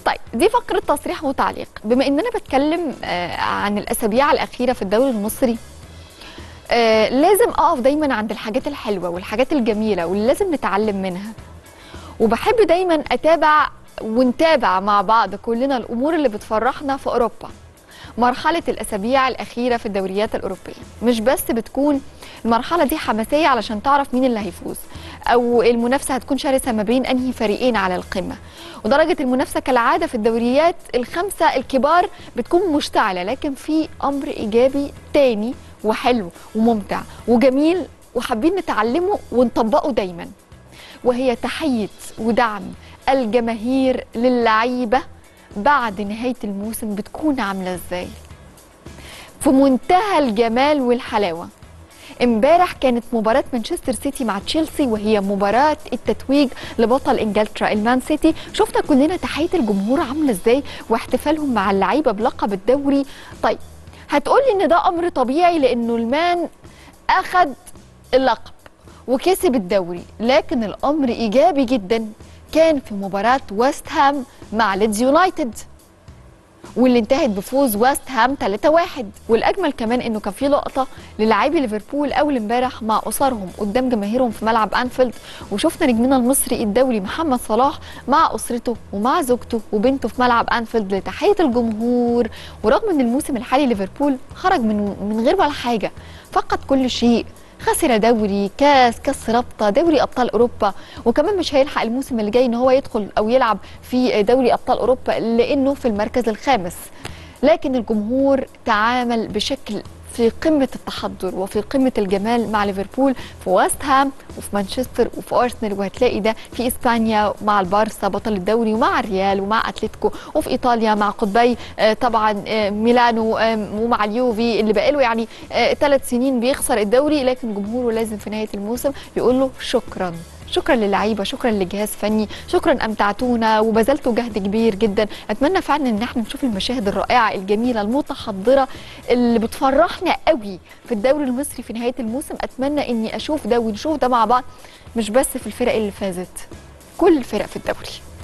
طيب دي فقره تصريح وتعليق بما ان انا بتكلم آه، عن الاسابيع الاخيره في الدوري المصري آه، لازم اقف دايما عند الحاجات الحلوه والحاجات الجميله واللي لازم نتعلم منها وبحب دايما اتابع ونتابع مع بعض كلنا الامور اللي بتفرحنا في اوروبا مرحله الاسابيع الاخيره في الدوريات الاوروبيه مش بس بتكون المرحله دي حماسيه علشان تعرف مين اللي هيفوز او المنافسه هتكون شرسه ما بين انهي فريقين على القمه ودرجه المنافسه كالعاده في الدوريات الخمسه الكبار بتكون مشتعله لكن في امر ايجابي تاني وحلو وممتع وجميل وحابين نتعلمه ونطبقه دايما وهي تحيه ودعم الجماهير للعيبه بعد نهايه الموسم بتكون عامله ازاي في منتهى الجمال والحلاوه امبارح كانت مباراة مانشستر سيتي مع تشيلسي وهي مباراة التتويج لبطل انجلترا المان سيتي شفنا كلنا تحية الجمهور عاملة ازاي واحتفالهم مع اللعيبة بلقب الدوري طيب هتقولي ان ده امر طبيعي لانه المان اخد اللقب وكسب الدوري لكن الامر ايجابي جدا كان في مباراة ويست هام مع ليدز يونايتد واللي انتهت بفوز ويست هام 3-1 والاجمل كمان انه كان في لقطه للاعبي ليفربول اول امبارح مع اسرهم قدام جماهيرهم في ملعب انفيلد وشفنا نجمنا المصري الدولي محمد صلاح مع اسرته ومع زوجته وبنته في ملعب انفيلد لتحيه الجمهور ورغم ان الموسم الحالي ليفربول خرج من من غير ولا حاجه فقد كل شيء خسر دوري كاس كاس رابطه دوري ابطال اوروبا وكمان مش هيلحق الموسم اللي جاي ان هو يدخل او يلعب في دوري ابطال اوروبا لانه في المركز الخامس لكن الجمهور تعامل بشكل في قمة التحضر وفي قمة الجمال مع ليفربول في ويست هام وفي مانشستر وفي أرسنال وهتلاقي ده في إسبانيا مع البارسا بطل الدوري ومع الريال ومع أتلتيكو وفي إيطاليا مع قطبي آه، طبعا آه، ميلانو آه، ومع اليوفي اللي بقاله يعني ثلاث سنين بيخسر الدوري لكن جمهوره لازم في نهاية الموسم يقول له شكرا شكرا للعيبه شكرا للجهاز فني شكرا امتعتونا وبذلتوا جهد كبير جدا اتمنى فعلا ان احنا نشوف المشاهد الرائعه الجميله المتحضره اللي بتفرحنا قوي في الدوري المصري في نهايه الموسم اتمنى اني اشوف ده ونشوف ده مع بعض مش بس في الفرق اللي فازت كل الفرق في الدوري